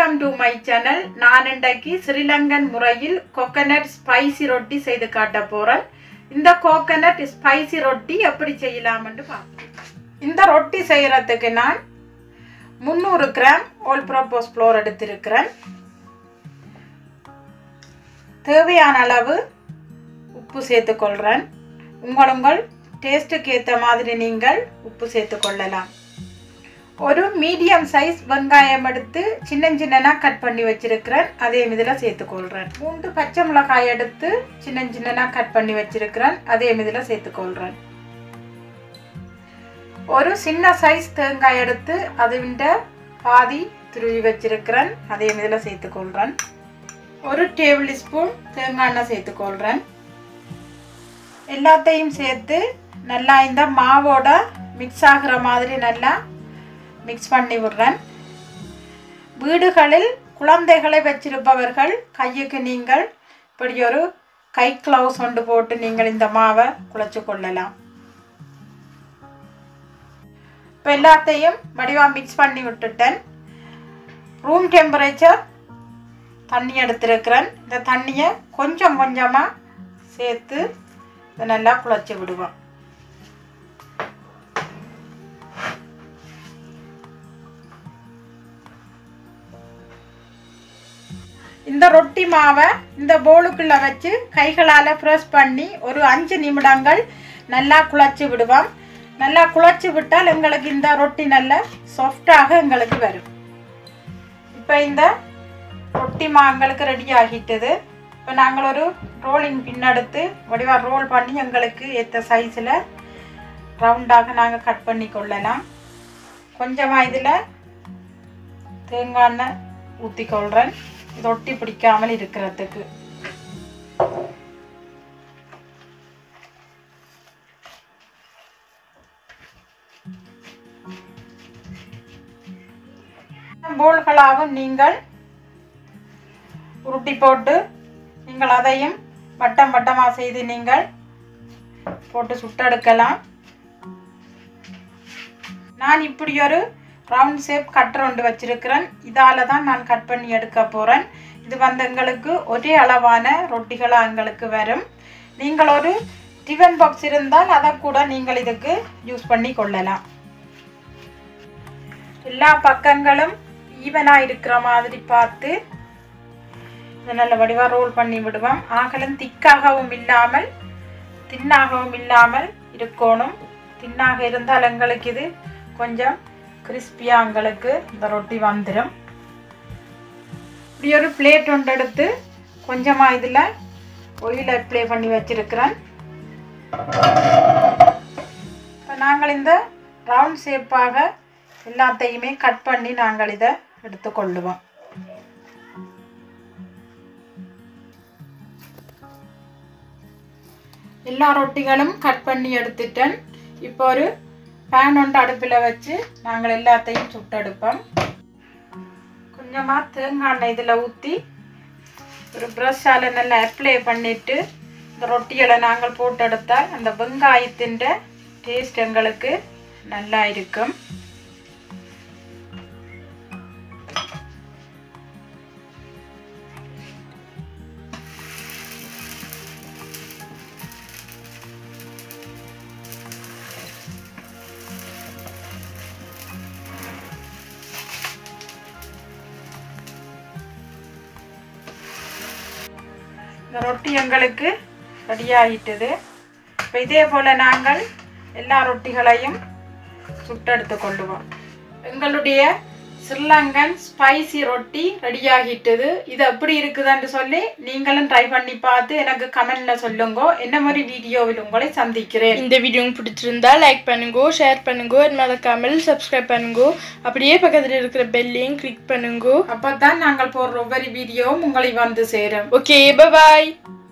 welcome to my channel நான் இன்றைக்கு ஸ்ரீலங்கன் முறையில் கோகனட் ஸ்பைசி ரொட்டி செய்து காட்ட போகிறேன் இந்த கோகனட் ஸ்பைசி ரொட்டி எப்படி செய்யலாம்னு பார்ப்போம் இந்த ரொட்டி செய்கிறதுக்கு நான் முந்நூறு கிராம் ஓல் ப்ரோப்போஸ் ஃப்ளோர் எடுத்திருக்கிறேன் தேவையான அளவு உப்பு சேர்த்துக்கொள்கிறேன் உங்கள் உங்கள் டேஸ்ட்டுக்கு ஏற்ற மாதிரி நீங்கள் உப்பு சேர்த்துக்கொள்ளலாம் ஒரு மீடியம் சைஸ் வெங்காயம் எடுத்து சின்ன சின்னனா கட் பண்ணி வச்சிருக்கிறேன் அதே இதில் சேர்த்துக்கொள்கிறேன் மூன்று பச்சை மிளகாய் எடுத்து சின்ன சின்னனா கட் பண்ணி வச்சிருக்கிறேன் அதே இதில் சேர்த்துக்கொள்கிறேன் ஒரு சின்ன சைஸ் தேங்காய் எடுத்து அதுவிண்ட பாதி துருவி வச்சிருக்கிறேன் அதே இதில் சேர்த்துக்கொள்கிறேன் ஒரு டேபிள் ஸ்பூன் தேங்காய் எண்ணெய் சேர்த்துக்கொள்கிறேன் எல்லாத்தையும் சேர்த்து நல்லா இந்த மாவோட மிக்ஸ் ஆகிற மாதிரி நல்லா மிக்ஸ் பண்ணி விடுறேன் வீடுகளில் குழந்தைகளை வச்சிருப்பவர்கள் கையுக்கு நீங்கள் இப்படி ஒரு கை க்ளவுஸ் ஒன்று போட்டு நீங்கள் இந்த மாவை குழைச்சி கொள்ளலாம் இப்போ எல்லாத்தையும் வடிவாக மிக்ஸ் பண்ணி விட்டுட்டேன் ரூம் டெம்பரேச்சர் தண்ணி எடுத்துருக்கிறேன் இந்த தண்ணியை கொஞ்சம் கொஞ்சமாக சேர்த்து இதை நல்லா குழைச்சி விடுவோம் இந்த ரொட்டி மாவை இந்த போலுக்குள்ளே வச்சு கைகளால் ப்ரெஸ் பண்ணி ஒரு அஞ்சு நிமிடங்கள் நல்லா குழச்சி விடுவோம் நல்லா குழச்சி விட்டால் எங்களுக்கு இந்த ரொட்டி நல்லா சாஃப்டாக எங்களுக்கு வரும் இப்போ இந்த ரொட்டி மா எங்களுக்கு ரெடி ஆகிட்டது இப்போ நாங்கள் ஒரு ரோலிங் பின்னெடுத்து வடிவாக ரோல் பண்ணி எங்களுக்கு ஏற்ற சைஸில் ரவுண்டாக நாங்கள் கட் பண்ணி கொள்ளலாம் கொஞ்சமாக இதில் தேங்காய் எண்ணெய் ஊற்றிக்கொள்கிறேன் இது ஒட்டி பிடிக்காமல் இருக்கிறதுக்கு போல்களாகவும் நீங்கள் உருட்டி போட்டு நீங்கள் அதையும் வட்டம் வட்டமாக செய்து நீங்கள் போட்டு சுட்டெடுக்கலாம் நான் இப்படி ஒரு ரவுண்ட் ஷேப் கட்டர் ஒன்று வச்சிருக்கிறேன் இதால் தான் நான் கட் பண்ணி எடுக்க போகிறேன் இது வந்து எங்களுக்கு ஒரே அளவான ரொட்டிகளாக எங்களுக்கு வரும் நீங்கள் ஒரு டிஃபன் பாக்ஸ் இருந்தால் அதை கூட நீங்கள் இதுக்கு யூஸ் பண்ணி கொள்ளலாம் எல்லா பக்கங்களும் ஈவனாக இருக்கிற மாதிரி பார்த்து இதை நல்ல வடிவாக ரோல் பண்ணி விடுவோம் ஆகலும் திக்காகவும் இல்லாமல் தின்னாகவும் இல்லாமல் இருக்கணும் தின்னாக இருந்தால் எங்களுக்கு இது கொஞ்சம் கிறிஸ்பியாக எங்களுக்கு இந்த ரொட்டி வந்துடும் இப்படி ஒரு பிளேட் ஒன்று எடுத்து கொஞ்சமாக இதில் ஒயில் அப்ளை பண்ணி வச்சுருக்கிறேன் இப்போ நாங்கள் இந்த ரவுண்ட் ஷேப்பாக எல்லாத்தையுமே கட் பண்ணி நாங்கள் இதை எடுத்துக்கொள்ளுவோம் எல்லா ரொட்டிகளும் கட் பண்ணி எடுத்துட்டேன் இப்போ ஒரு பேன் ஒன்று அடுப்பில் வச்சு நாங்கள் எல்லாத்தையும் சுட்டெடுப்போம் கொஞ்சமாக தேங்காய் எண்ணெய் இதில் ஊற்றி ஒரு ப்ரஷ்ஷால் நல்லா அப்ளை பண்ணிவிட்டு இந்த ரொட்டிகளை நாங்கள் போட்டு எடுத்தால் அந்த வெங்காயத்தின் டேஸ்ட் எங்களுக்கு நல்லா இருக்கும் இந்த ரொட்டி எங்களுக்கு ரெடியாகிட்டது இப்போ இதே போல் நாங்கள் எல்லா ரொட்டிகளையும் சுட்டெடுத்து கொள்ளுவோம் எங்களுடைய ஸ்ரீலங்கன் ஸ்பைசி ரொட்டி ரெடியாகிட்டது இது எப்படி இருக்குதுன்னு சொல்லி நீங்களும் ட்ரை பண்ணி பார்த்து எனக்கு கமெண்ட்ல சொல்லுங்க என்ன மாதிரி வீடியோவில் உங்களை சந்திக்கிறேன் இந்த வீடியோ உங்களுக்கு பிடிச்சிருந்தா லைக் பண்ணுங்க ஷேர் பண்ணுங்க மறக்காமல் சப்ஸ்கிரைப் பண்ணுங்க அப்படியே பக்கத்தில் இருக்கிற பெல்லையும் கிளிக் பண்ணுங்க அப்பதான் நாங்கள் போடுற ஒவ்வொரு வீடியோவும் உங்களை வந்து சேரும் ஓகே பாய்